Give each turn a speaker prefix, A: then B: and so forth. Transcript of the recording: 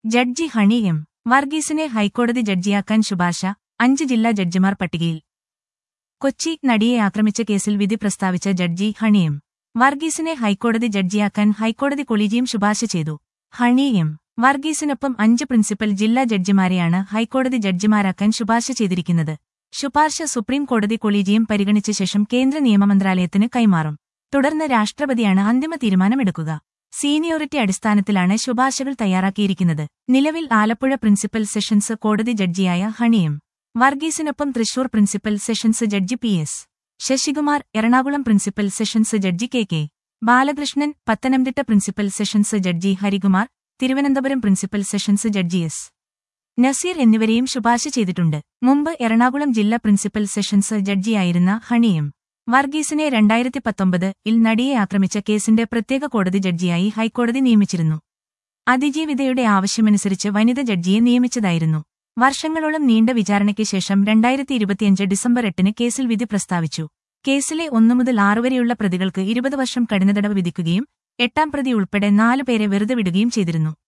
A: judge honey M വർഗീസിനെ ഹൈക്കോടതി ജഡ്ജിയാക്കാൻ ശുപാർശ അഞ്ച് ജില്ലാ ജഡ്ജിമാർ പട്ടികയിൽ കൊച്ചി നടിയെ ആക്രമിച്ച കേസിൽ വിധി പ്രസ്താവിച്ച ജഡ്ജി ഹണി എം വർഗീസിനെ ഹൈക്കോടതി ജഡ്ജിയാക്കാൻ ഹൈക്കോടതി കൊളീജിയം ശുപാർശ ചെയ്തു ഹണി എം വർഗീസിനൊപ്പം അഞ്ച് പ്രിൻസിപ്പൽ ജില്ലാ ജഡ്ജിമാരെയാണ് ഹൈക്കോടതി ജഡ്ജിമാരാക്കാൻ ശുപാർശ ചെയ്തിരിക്കുന്നത് ശുപാർശ സുപ്രീം കോടതി കൊളീജിയം പരിഗണിച്ച ശേഷം കേന്ദ്ര നിയമമന്ത്രാലയത്തിന് കൈമാറും തുടർന്ന് രാഷ്ട്രപതിയാണ് അന്തിമ തീരുമാനമെടുക്കുക സീനിയോറിറ്റി അടിസ്ഥാനത്തിലാണ് ശുപാർശകൾ തയ്യാറാക്കിയിരിക്കുന്നത് നിലവിൽ ആലപ്പുഴ പ്രിൻസിപ്പൽ സെഷൻസ് കോടതി ജഡ്ജിയായ ഹണിയും വർഗീസിനൊപ്പം Thrissur principal sessions judge P S Sasikumar Ernakulam principal sessions judge K K Balakrishnan Pathanamthitta principal sessions judge Harikumar Thiruvananthapuram principal sessions judge S Nazeer എന്നിവരെയും ശുപാർശ ചെയ്തിട്ടുണ്ട് മുമ്പ് എറണാകുളം ജില്ലാ പ്രിൻസിപ്പൽ സെഷൻസ് ജഡ്ജിയായിരുന്ന ഹണിയും വർഗീസിനെ രണ്ടായിരത്തി പത്തൊമ്പത് ഇൽ നടിയെ ആക്രമിച്ച കേസിന്റെ പ്രത്യേക കോടതി ജഡ്ജിയായി ഹൈക്കോടതി നിയമിച്ചിരുന്നു അതിജീവിതയുടെ ആവശ്യമനുസരിച്ച് വനിത ജഡ്ജിയെ നിയമിച്ചതായിരുന്നു വർഷങ്ങളോളം നീണ്ട വിചാരണയ്ക്ക് ശേഷം രണ്ടായിരത്തി ഇരുപത്തിയഞ്ച് ഡിസംബർ എട്ടിന് കേസിൽ വിധി പ്രസ്താവിച്ചു കേസിലെ ഒന്നു മുതൽ ആറ് വരെയുള്ള പ്രതികൾക്ക് ഇരുപത് വർഷം കഠിനതടവ് വിധിക്കുകയും എട്ടാം പ്രതി ഉൾപ്പെടെ നാലു പേരെ വെറുതെ വിടുകയും ചെയ്തിരുന്നു